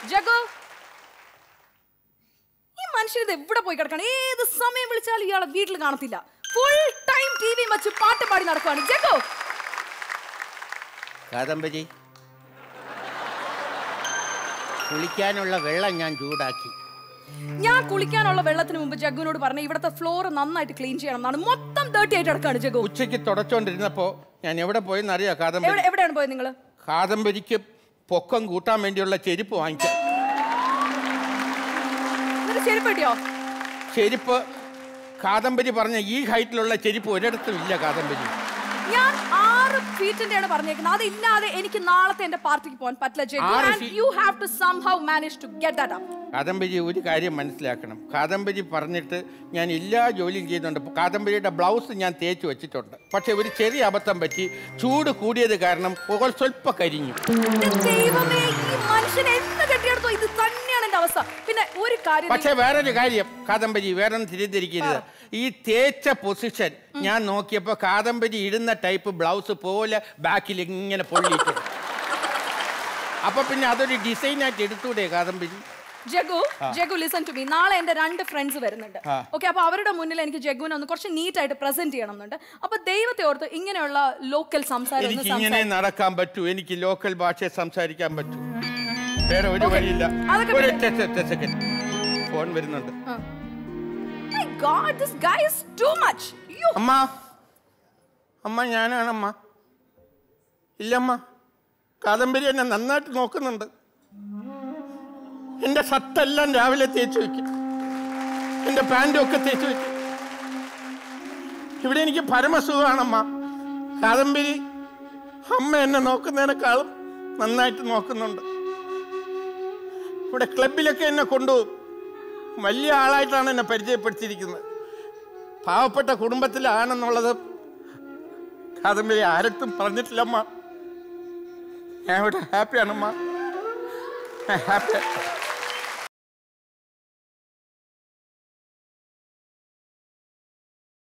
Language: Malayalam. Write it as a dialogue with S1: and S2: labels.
S1: ജഗു ഈ മനുഷ്യൻ ഇത് എവിടെ പോയി കിടക്കണം ഏത് സമയം വിളിച്ചാലും ഇയാളെ വീട്ടിൽ കാണത്തില്ല ഫുൾ ടൈം ടി വി വെച്ച് പാട്ട് പാടി നടക്കുവാണ് ജഗു
S2: കാദംബരി കുളിക്കാനുള്ള വെള്ളം ഞാൻ ചൂടാക്കി
S1: ഞാൻ കുളിക്കാനുള്ള വെള്ളത്തിന് മുമ്പ് ജഗുവിനോട് പറഞ്ഞ ഇവിടുത്തെ ഫ്ലോർ നന്നായിട്ട് ക്ലീൻ ചെയ്യണം എന്നാണ് മൊത്തം ഡേർട്ടി ആയിട്ട് കിടക്കാണ് ജഗു
S2: ഉച്ചയ്ക്ക് തുടച്ചോണ്ടിരുന്നപ്പോ ഞാൻ എവിടെ പോയെന്ന് അറിയാം കാദംബരി
S1: എവിടെ എവിടെയാണ് പോയത് നിങ്ങള്
S2: കാദംബരിക്ക് പൊക്കം കൂട്ടാൻ വേണ്ടിയുള്ള ചെരുപ്പ് വാങ്ങിക്കാം
S1: എന്നിട്ട് ചെരുപ്പ് കിട്ടിയോ
S2: ചെരുപ്പ് കാദംബരി പറഞ്ഞ ഈ ഹൈറ്റിലുള്ള ചെരുപ്പ് ഒരിടത്തും ഇല്ല കാദംബരി
S1: ഞാൻ ആറ് ഫീറ്റിന്റെയാണ് പറഞ്ഞേക്കുന്നത് അതില്ലാതെ എനിക്ക് നാളത്തെ എന്റെ പാർട്ടിക്ക് പോകാൻ പറ്റില്ല ജഗു
S2: ആറ്
S1: and
S2: feet-
S1: you have to somehow manage to get that up
S2: Kadambari ഒരു കാര്യം മനസ്സിലാക്കണം കാദംബരി പറഞ്ഞിട്ട് ഞാൻ എല്ലാ ജോലിയും ചെയ്യുന്നുണ്ട് കാദംബരിയുടെ ബ്ലൗസ് ഞാൻ തേച്ച് വെച്ചിട്ടുണ്ട് പക്ഷെ ഒരു ചെറിയ അബദ്ധം പറ്റി ചൂട് കൂടിയത് കാരണം പുകൾ സ്വല്പം കരിഞ്ഞു
S1: എന്റെ ദൈവമേ ഈ മനുഷ്യൻ എന്ന് കെട്ടിയെടുത്തോ ഇത് തന്നെയാണ് എന്റെ അവസ്ഥ പിന്നെ ഒരു കാര്യം
S2: പക്ഷെ വേറൊരു കാര്യം കാദംബരി വേറെ തിരിഞ്ഞിരിക്കരുത് ഈ തേച്ച പൊസിഷൻ ഞാൻ നോക്കിയപ്പോ കാദംബരി ഇടുന്ന ടൈപ്പ് ബ്ലൗസ് പോലെ ബാക്കിൽ ഇങ്ങനെ പൊള്ളിയിട്ട് അപ്പൊ പിന്നെ അതൊരു ഡിസൈനായിട്ട് എടുത്തൂടെ Kadambari
S1: Jagu Jagu listen to me നാളെ എന്റെ രണ്ട് ഫ്രണ്ട്സ് വരുന്നുണ്ട്
S2: ആ.
S1: ഓക്കെ അപ്പൊ അവരുടെ മുന്നിൽ എനിക്ക് ജഗുവിനെ ഒന്ന് കുറച്ച് നീറ്റ് ആയിട്ട് പ്രസന്റ് ചെയ്യണം എന്നുണ്ട് അപ്പൊ ദൈവത്തെ ഓർത്ത് ഇങ്ങനെയുള്ള ലോക്കൽ സംസാരം ഒന്ന്
S2: എനിക്ക് ഇങ്ങനെ
S1: സംസാരിക്കാം.
S2: നടക്കാൻ പറ്റൂ എനിക്ക് ലോക്കൽ ഭാഷ സംസാരിക്കാൻ പറ്റൂ വേറെ ഒരു
S1: Okay.
S2: വഴിയില്ല
S1: അതൊക്കെ
S2: ഒരു
S1: പിന്നെ-
S2: സെക്കൻഡ് ഫോൺ വരുന്നുണ്ട്
S1: ആ. My God, this guy is too much. അയ്യോ.
S2: അമ്മ അമ്മ ഞാനാണമ്മ ഇല്ലമ്മ കാദംബരി എന്നെ നന്നായിട്ട് നോക്കുന്നുണ്ട് എന്റെ ഷർട്ടെല്ലാം രാവിലെ തേച്ച് വെക്കും എന്റെ പാൻറ്റും ഒക്കെ തേച്ച് വെക്കും ഇവിടെ എനിക്ക് പരമസുഖമാണമ്മ കാദംബരി അമ്മ എന്നെ നോക്കുന്നതിനേക്കാളും നന്നായിട്ട് നോക്കുന്നുണ്ട് ഇവിടെ ക്ലബിലൊക്കെ എന്നെ കൊണ്ടുപോകും വലിയ ആളായിട്ടാണ് എന്നെ പരിചയപ്പെടുത്തിയിരിക്കുന്നത് പാവപ്പെട്ട കുടുംബത്തിലാണെന്നുള്ളത് കാദംബരി ആരത്തും പറഞ്ഞിട്ടില്ലമ്മ ഞാൻ ഇവിടെ ഹാപ്പിയാണമ്മ ഹാപ്പി